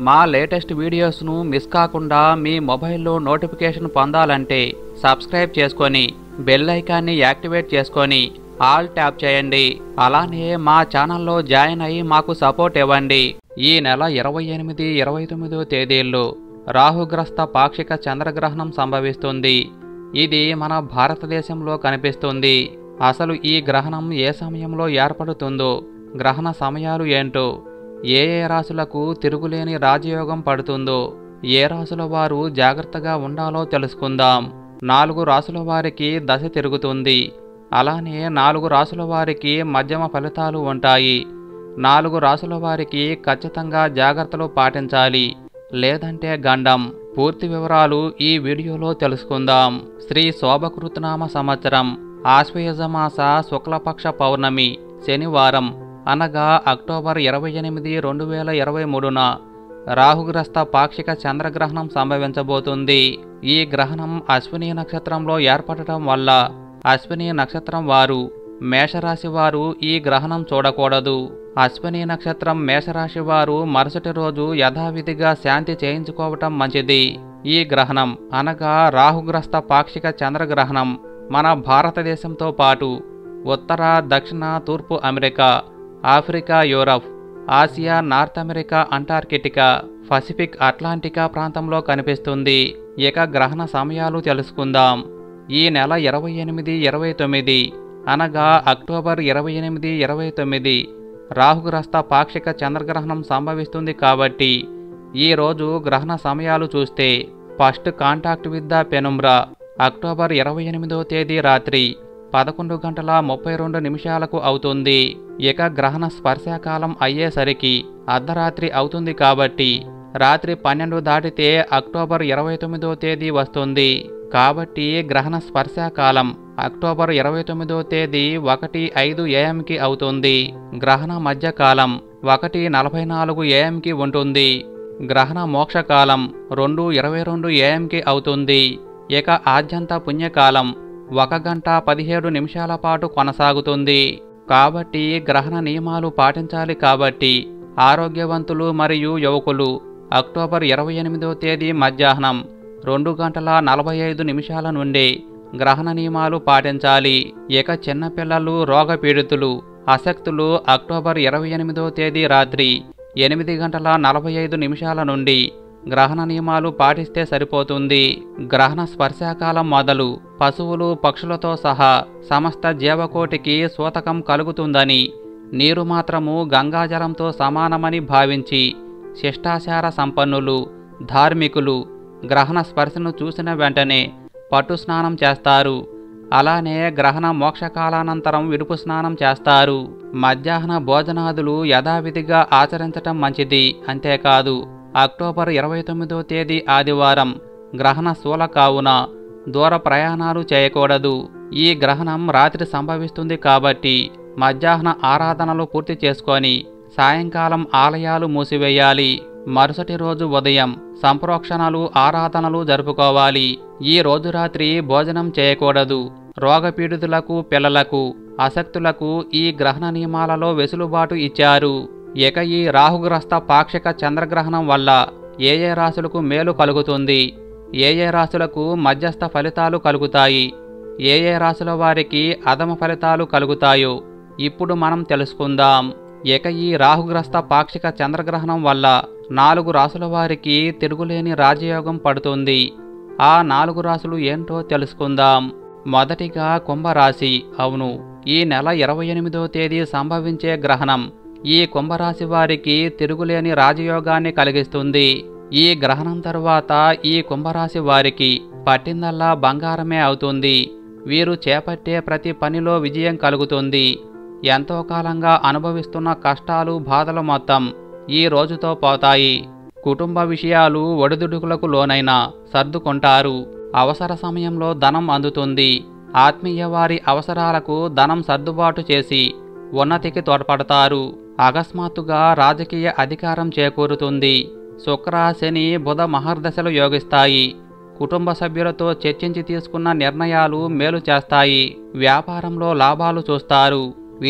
మా latest వీడియోస్ను miss కాకుండా మీ మొబైల్లో నోటిఫికేషన్ పొందాలంటే సబ్స్క్రైబ్ చేసుకొని బెల్ ఐకాన్ని యాక్టివేట్ చేసుకొని ఆల్ ట్యాప్ చేయండి అలానే మా ఛానల్లో జాయిన్ అయ్యి మాకు సపోర్ట్ ఇవ్వండి ఈ నెల ఇరవై ఎనిమిది ఇరవై తొమ్మిదో తేదీల్లో రాహుగ్రస్త పాక్షిక చంద్రగ్రహణం సంభవిస్తుంది ఇది మన భారతదేశంలో కనిపిస్తుంది అసలు ఈ గ్రహణం ఏ సమయంలో ఏర్పడుతుందో గ్రహణ సమయాలు ఏంటో ఏ ఏ రాశులకు తిరుగులేని రాజయోగం పడుతుందో ఏ రాశుల వారు జాగ్రత్తగా ఉండాలో తెలుసుకుందాం నాలుగు రాశుల వారికి దశ తిరుగుతుంది అలానే నాలుగు రాశుల వారికి మధ్యమ ఫలితాలు ఉంటాయి నాలుగు రాశుల వారికి ఖచ్చితంగా జాగ్రత్తలు పాటించాలి లేదంటే గండం పూర్తి వివరాలు ఈ వీడియోలో తెలుసుకుందాం శ్రీ శోభకృతనామ సంవత్సరం ఆశ్వయుజమాస శుక్లపక్ష పౌర్ణమి శనివారం అనగా అక్టోబర్ ఇరవై ఎనిమిది రెండు వేల ఇరవై మూడున రాహుగ్రస్త పాక్షిక చంద్రగ్రహణం సంభవించబోతుంది ఈ గ్రహణం అశ్విని నక్షత్రంలో ఏర్పడటం వల్ల అశ్విని నక్షత్రం వారు మేషరాశి వారు ఈ గ్రహణం చూడకూడదు అశ్విని నక్షత్రం మేషరాశి వారు మరుసటి రోజు యథావిధిగా శాంతి చేయించుకోవటం మంచిది ఈ గ్రహణం అనగా రాహుగ్రస్త పాక్షిక చంద్రగ్రహణం మన భారతదేశంతో పాటు ఉత్తర దక్షిణ తూర్పు America Africa Europe Asia North America Antarctica Pacific అట్లాంటికా ప్రాంతంలో కనిపిస్తుంది ఇక గ్రహణ సమయాలు తెలుసుకుందాం ఈ నెల ఇరవై ఎనిమిది ఇరవై తొమ్మిది అనగా అక్టోబర్ ఇరవై ఎనిమిది ఇరవై తొమ్మిది రాహుగ్రస్త పాక్షిక చంద్రగ్రహణం సంభవిస్తుంది కాబట్టి ఈ రోజు గ్రహణ సమయాలు చూస్తే first contact with the penumbra October ఇరవై ఎనిమిదో తేదీ రాత్రి పదకొండు గంటల ముప్పై రెండు నిమిషాలకు అవుతుంది ఇక గ్రహణ స్పర్శాకాలం అయ్యేసరికి అర్ధరాత్రి అవుతుంది కాబట్టి రాత్రి పన్నెండు దాటితే అక్టోబర్ ఇరవై తొమ్మిదో తేదీ వస్తుంది కాబట్టి గ్రహణ స్పర్శాకాలం అక్టోబర్ ఇరవై తొమ్మిదో తేదీ ఒకటి ఐదు ఏఎంకి అవుతుంది గ్రహణ మధ్యకాలం ఒకటి నలభై నాలుగు ఏఎంకి ఉంటుంది గ్రహణ మోక్షకాలం రెండు ఇరవై రెండు ఏఎంకి అవుతుంది ఇక ఆద్యంత పుణ్యకాలం ఒక గంట పదిహేడు నిమిషాల పాటు కొనసాగుతుంది కాబట్టి గ్రహణ నియమాలు పాటించాలి కాబట్టి ఆరోగ్యవంతులు మరియు యువకులు అక్టోబర్ ఇరవై ఎనిమిదో తేదీ మధ్యాహ్నం రెండు గంటల నలభై ఐదు నిమిషాల నుండి గ్రహణ నియమాలు పాటించాలి ఇక చిన్నపిల్లలు రోగపీడితులు అశక్తులు అక్టోబర్ ఇరవై ఎనిమిదో తేదీ రాత్రి ఎనిమిది గంటల నలభై ఐదు నిమిషాల నుండి గ్రహణ నియమాలు పాటిస్తే సరిపోతుంది గ్రహణ స్పర్శాకాలం మొదలు పశువులు పక్షులతో సహా సమస్త జీవకోటికి సూతకం కలుగుతుందని నీరు మాత్రము గంగాజలంతో సమానమని భావించి శిష్టాచార సంపన్నులు ధార్మికులు గ్రహణ స్పర్శను చూసిన వెంటనే పట్టు స్నానం చేస్తారు అలానే గ్రహణ మోక్షకాలానంతరం విడుపు స్నానం చేస్తారు మధ్యాహ్న భోజనాదులు యథావిధిగా ఆచరించటం మంచిది అంతేకాదు అక్టోబర్ ఇరవై తొమ్మిదో తేదీ ఆదివారం గ్రహణ శూల కావున దూర ప్రయాణాలు చేయకూడదు ఈ గ్రహణం రాత్రి సంభవిస్తుంది కాబట్టి మధ్యాహ్న ఆరాధనలు పూర్తి చేసుకొని సాయంకాలం ఆలయాలు మూసివేయాలి మరుసటి రోజు ఉదయం సంప్రోక్షణలు ఆరాధనలు జరుపుకోవాలి ఈ రోజు రాత్రి భోజనం చేయకూడదు రోగపీడితులకు పిల్లలకు అసక్తులకు ఈ గ్రహణ నియమాలలో వెసులుబాటు ఇచ్చారు ఇక ఈ రాహుగ్రస్త పాక్షిక చంద్రగ్రహణం వల్ల ఏ ఏ రాశులకు మేలు కలుగుతుంది ఏ ఏ రాశులకు మధ్యస్థ ఫలితాలు కలుగుతాయి ఏ ఏ రాశుల వారికి అధమ ఫలితాలు కలుగుతాయో ఇప్పుడు మనం తెలుసుకుందాం ఇక ఈ రాహుగ్రస్త పాక్షిక చంద్రగ్రహణం వల్ల నాలుగు రాసుల వారికి తిరుగులేని రాజయోగం పడుతుంది ఆ నాలుగు రాసులు ఏంటో తెలుసుకుందాం మొదటిగా కుంభరాశి అవును ఈ నెల ఇరవై ఎనిమిదో తేదీ సంభవించే గ్రహణం ఈ కుంభరాశి వారికి తిరుగులేని రాజయోగాన్ని కలిగిస్తుంది ఈ గ్రహణం తరువాత ఈ కుంభరాశి వారికి పట్టిందల్లా బంగారమే అవుతుంది వీరు చేపట్టే ప్రతి పనిలో విజయం కలుగుతుంది ఎంతో కాలంగా అనుభవిస్తున్న కష్టాలు బాధలు మొత్తం ఈ రోజుతో పోతాయి కుటుంబ విషయాలు ఒడిదుడుకులకు లోనైన సర్దుకుంటారు అవసర సమయంలో ధనం అందుతుంది ఆత్మీయ వారి అవసరాలకు ధనం సర్దుబాటు చేసి ఉన్నతికి తోడ్పడతారు అకస్మాత్తుగా రాజకీయ అధికారం చేకూరుతుంది శుక్ర శని బుధ మహర్దశలు యోగిస్తాయి కుటుంబ సభ్యులతో చర్చించి తీసుకున్న నిర్ణయాలు మేలు చేస్తాయి వ్యాపారంలో లాభాలు చూస్తారు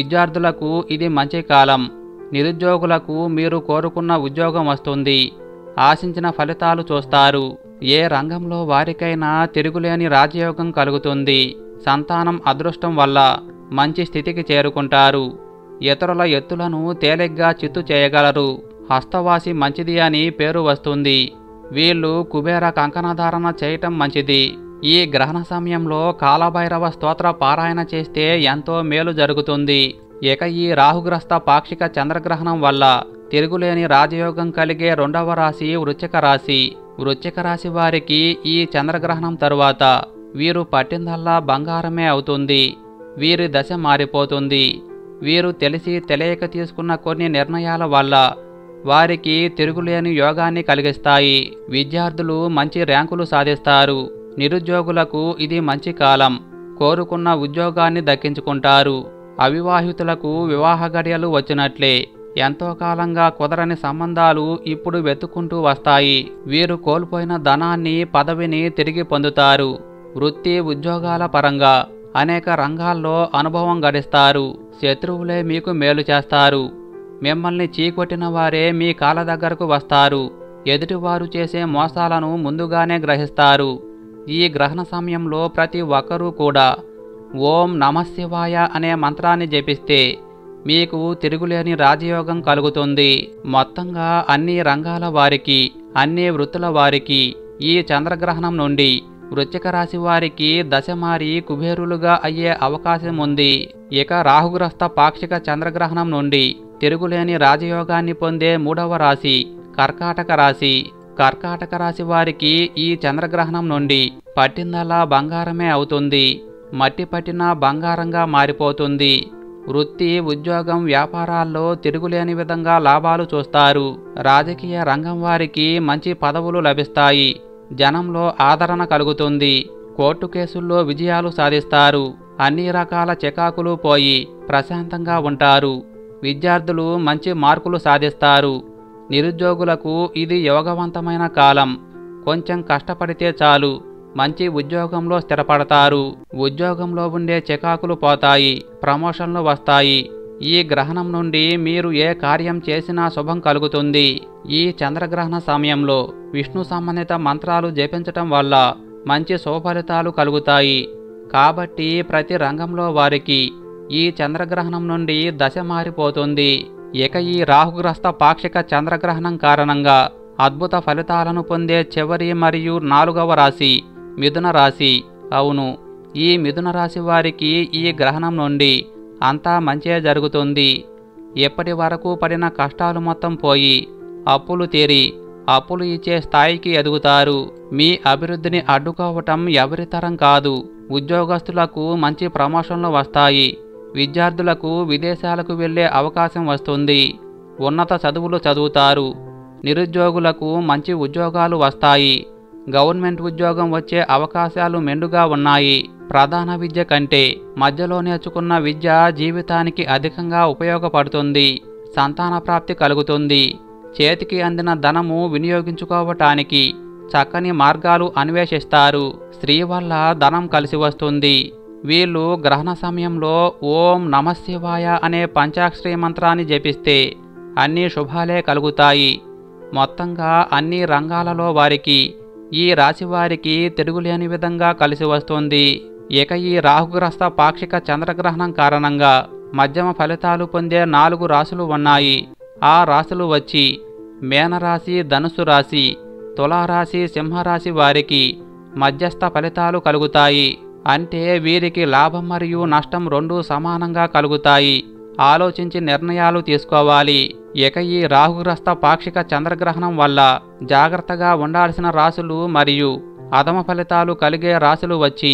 విద్యార్థులకు ఇది మంచి కాలం నిరుద్యోగులకు మీరు కోరుకున్న ఉద్యోగం వస్తుంది ఆశించిన ఫలితాలు చూస్తారు ఏ రంగంలో వారికైనా తిరుగులేని రాజయోగం కలుగుతుంది సంతానం అదృష్టం వల్ల మంచి స్థితికి చేరుకుంటారు ఇతరుల ఎత్తులను తేలిగ్గా చిత్తు చేయగలరు హస్తవాసి మంచిది అని పేరు వస్తుంది వీళ్ళు కుబేర కంకణధారణ చేయటం మంచిది ఈ గ్రహణ సమయంలో కాలభైరవ స్తోత్ర పారాయణ చేస్తే ఎంతో మేలు జరుగుతుంది ఇక ఈ రాహుగ్రస్త పాక్షిక చంద్రగ్రహణం వల్ల తిరుగులేని రాజయోగం కలిగే రెండవ రాశి వృశ్చిక రాశి వృశ్చిక రాశి వారికి ఈ చంద్రగ్రహణం తరువాత వీరు పట్టిందల్లా బంగారమే అవుతుంది వీరి దశ మారిపోతుంది వీరు తెలిసి తెలియక తీసుకున్న కొన్ని నిర్ణయాల వల్ల వారికి తిరుగులేని యోగాన్ని కలిగిస్తాయి విద్యార్థులు మంచి ర్యాంకులు సాధిస్తారు నిరుద్యోగులకు ఇది మంచి కాలం కోరుకున్న ఉద్యోగాన్ని దక్కించుకుంటారు అవివాహితులకు వివాహ గడియలు వచ్చినట్లే ఎంతో కాలంగా కుదరని సంబంధాలు ఇప్పుడు వెతుక్కుంటూ వస్తాయి వీరు కోల్పోయిన ధనాన్ని పదవిని తిరిగి పొందుతారు వృత్తి ఉద్యోగాల పరంగా అనేక రంగాల్లో అనుభవం గడిస్తారు శత్రువులే మీకు మేలు చేస్తారు మిమ్మల్ని చీకొట్టిన వారే మీ కాళ్ళ దగ్గరకు వస్తారు ఎదుటివారు చేసే మోసాలను ముందుగానే గ్రహిస్తారు ఈ గ్రహణ సమయంలో ప్రతి ఒక్కరూ కూడా ఓం నమశివాయ అనే మంత్రాన్ని జపిస్తే మీకు తిరుగులేని రాజయోగం కలుగుతుంది మొత్తంగా అన్ని రంగాల వారికి అన్ని వృత్తుల వారికి ఈ చంద్రగ్రహణం నుండి వృశ్చిక రాశి వారికి దశ మారి కుబేరులుగా అయ్యే అవకాశం ఉంది ఇక రాహుగ్రస్త పాక్షిక చంద్రగ్రహణం నుండి తిరుగులేని రాజయోగాన్ని పొందే మూడవ రాశి కర్కాటక రాశి కర్కాటక రాశి వారికి ఈ చంద్రగ్రహణం నుండి పట్టిందల్లా బంగారమే అవుతుంది మట్టి పట్టినా బంగారంగా మారిపోతుంది వృత్తి ఉద్యోగం వ్యాపారాల్లో తిరుగులేని విధంగా లాభాలు చూస్తారు రాజకీయ రంగం వారికి మంచి పదవులు లభిస్తాయి జనంలో ఆదరణ కలుగుతుంది కోర్టు కేసుల్లో విజయాలు సాధిస్తారు అన్ని రకాల చికాకులు పోయి ప్రశాంతంగా ఉంటారు విద్యార్థులు మంచి మార్కులు సాధిస్తారు నిరుద్యోగులకు ఇది యోగవంతమైన కాలం కొంచెం కష్టపడితే చాలు మంచి ఉద్యోగంలో స్థిరపడతారు ఉద్యోగంలో ఉండే చికాకులు పోతాయి ప్రమోషన్లు వస్తాయి ఈ గ్రహణం నుండి మీరు ఏ కార్యం చేసినా శుభం కలుగుతుంది ఈ చంద్రగ్రహణ సమయంలో విష్ణు సంబంధిత మంత్రాలు జపించటం వల్ల మంచి శుభఫలితాలు కలుగుతాయి కాబట్టి ప్రతి రంగంలో వారికి ఈ చంద్రగ్రహణం నుండి దశ మారిపోతుంది ఇక ఈ రాహుగ్రస్త పాక్షిక చంద్రగ్రహణం కారణంగా అద్భుత ఫలితాలను పొందే చివరి మరియు నాలుగవ రాశి మిథున రాశి అవును ఈ మిథున రాశి వారికి ఈ గ్రహణం నుండి అంతా మంచే జరుగుతుంది ఎప్పటి వరకు పడిన కష్టాలు మొత్తం పోయి అప్పులు తీరి అప్పులు ఇచ్చే స్థాయికి ఎదుగుతారు మీ అభివృద్ధిని అడ్డుకోవటం ఎవరి తరం కాదు ఉద్యోగస్తులకు మంచి ప్రమోషన్లు వస్తాయి విద్యార్థులకు విదేశాలకు వెళ్ళే అవకాశం వస్తుంది ఉన్నత చదువులు చదువుతారు నిరుద్యోగులకు మంచి ఉద్యోగాలు వస్తాయి గవర్నమెంట్ ఉద్యోగం వచ్చే అవకాశాలు మెండుగా ఉన్నాయి ప్రధాన విద్య కంటే మధ్యలో నేర్చుకున్న విద్య జీవితానికి అధికంగా ఉపయోగపడుతుంది సంతాన ప్రాప్తి కలుగుతుంది చేతికి అందిన ధనము వినియోగించుకోవటానికి చక్కని మార్గాలు అన్వేషిస్తారు స్త్రీ వల్ల ధనం కలిసి వస్తుంది వీళ్ళు గ్రహణ సమయంలో ఓం నమశివాయ అనే పంచాక్షరి మంత్రాన్ని జపిస్తే అన్ని శుభాలే కలుగుతాయి మొత్తంగా అన్ని రంగాలలో వారికి ఈ రాశి వారికి తిరుగులేని విధంగా కలిసి వస్తుంది ఇక ఈ రాహుగ్రస్త పాక్షిక చంద్రగ్రహణం కారణంగా మధ్యమ ఫలితాలు పొందే నాలుగు రాశులు ఉన్నాయి ఆ రాశులు వచ్చి మేనరాశి ధనుసు రాశి తులారాశి సింహరాశి వారికి మధ్యస్థ ఫలితాలు కలుగుతాయి అంటే వీరికి లాభం మరియు నష్టం రెండూ సమానంగా కలుగుతాయి ఆలోచించి నిర్ణయాలు తీసుకోవాలి ఇక ఈ రాహుగ్రస్త పాక్షిక చంద్రగ్రహణం వల్ల జాగ్రత్తగా ఉండాల్సిన రాశులు మరియు అధమ ఫలితాలు కలిగే రాశులు వచ్చి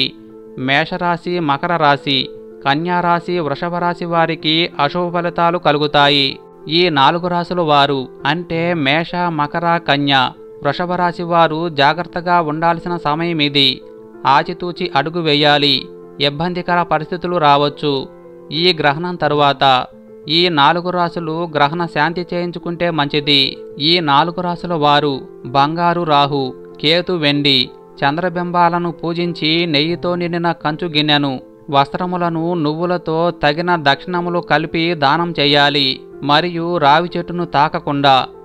మేషరాశి మకర రాశి కన్యారాశి వృషభ రాశి వారికి అశుభ ఫలితాలు కలుగుతాయి ఈ నాలుగు రాశుల వారు అంటే మేష మకర కన్య వృషభ రాశి వారు జాగ్రత్తగా ఉండాల్సిన సమయం ఇది ఆచితూచి అడుగు వేయాలి ఇబ్బందికర పరిస్థితులు రావచ్చు ఈ గ్రహణం తరువాత ఈ నాలుగు రాసులు గ్రహణ శాంతి చేయించుకుంటే మంచిది ఈ నాలుగు రాసుల వారు బంగారు రాహు కేతు వెండి చంద్రబింబాలను పూజించి నెయ్యితో నిండిన కంచు గిన్నెను వస్త్రములను నువ్వులతో తగిన దక్షిణములు కలిపి దానం చేయాలి మరియు రావి చెట్టును తాకకుండా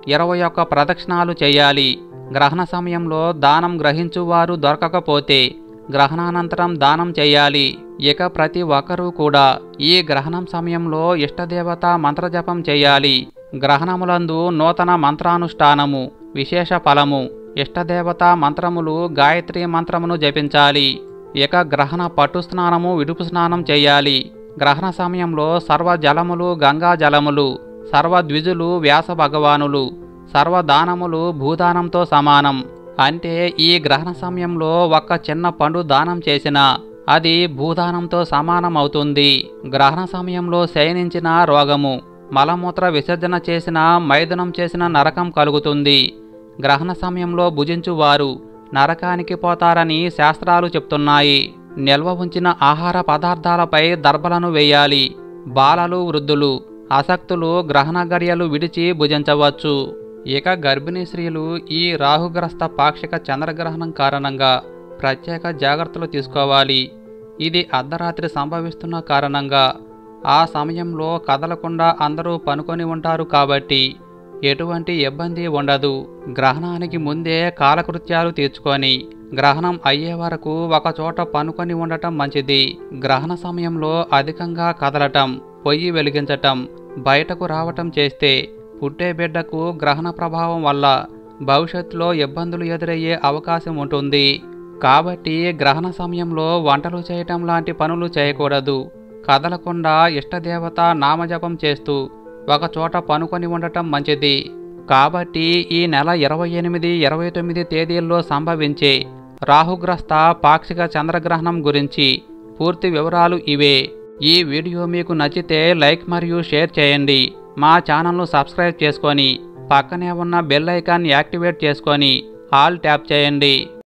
ఇరవై ఒక్క ప్రదక్షిణాలు చేయాలి గ్రహణ సమయంలో దానం గ్రహించువారు దొరకకపోతే గ్రహణానంతరం దానం చేయాలి ఇక ప్రతి ఒక్కరూ కూడా ఈ గ్రహణం సమయంలో ఇష్టదేవత మంత్రజపం చేయాలి గ్రహణములందు నూతన మంత్రానుష్ఠానము విశేష ఫలము ఇష్టదేవత మంత్రములు గాయత్రి మంత్రమును జపించాలి ఇక గ్రహణ పట్టు స్నానము విడుపు స్నానం చేయాలి గ్రహణ సమయంలో సర్వ జలములు గంగా జలములు సర్వ ద్విజులు వ్యాస భగవానులు సర్వదానములు భూదానంతో సమానం అంటే ఈ గ్రహణ సమయంలో ఒక్క చిన్న పండు దానం చేసినా అది భూదానంతో సమానం అవుతుంది గ్రహణ సమయంలో శయనించిన రోగము మలమూత్ర విసర్జన చేసిన మైథునం చేసిన నరకం కలుగుతుంది గ్రహణ సమయంలో భుజించువారు నరకానికి పోతారని శాస్త్రాలు చెప్తున్నాయి నిల్వ ఉంచిన ఆహార పదార్థాలపై దర్భలను వేయాలి బాలలు వృద్ధులు అసక్తులు గ్రహణ గడియలు విడిచి భుజించవచ్చు ఇక గర్భిణీ స్త్రీలు ఈ రాహుగ్రస్త పాక్షిక చంద్రగ్రహణం కారణంగా ప్రత్యేక జాగ్రత్తలు తీసుకోవాలి ఇది అర్ధరాత్రి సంభవిస్తున్న కారణంగా ఆ సమయంలో కదలకుండా అందరూ పనుకొని ఉంటారు కాబట్టి ఎటువంటి ఇబ్బంది ఉండదు గ్రహణానికి ముందే కాలకృత్యాలు తీర్చుకొని గ్రహణం అయ్యే వరకు ఒక చోట పనుకొని ఉండటం మంచిది గ్రహణ సమయంలో అధికంగా కదలటం పొయ్యి వెలిగించటం బయటకు రావటం చేస్తే పుట్టే బిడ్డకు గ్రహణ ప్రభావం వల్ల భవిష్యత్తులో ఇబ్బందులు ఎదురయ్యే అవకాశం ఉంటుంది కాబట్టి గ్రహణ సమయంలో వంటలు చేయటం లాంటి పనులు చేయకూడదు కదలకుండా ఇష్టదేవత నామజపం చేస్తూ ఒక చోట పనుకొని ఉండటం మంచిది కాబట్టి ఈ నెల ఇరవై ఎనిమిది ఇరవై తొమ్మిది తేదీల్లో సంభవించే రాహుగ్రస్త పాక్షిక చంద్రగ్రహణం గురించి పూర్తి వివరాలు ఇవే ఈ వీడియో మీకు నచ్చితే లైక్ మరియు షేర్ చేయండి మా ఛానల్ను సబ్స్క్రైబ్ చేసుకొని పక్కనే ఉన్న బెల్ ఐకాన్ యాక్టివేట్ చేసుకొని ఆల్ ట్యాప్ చేయండి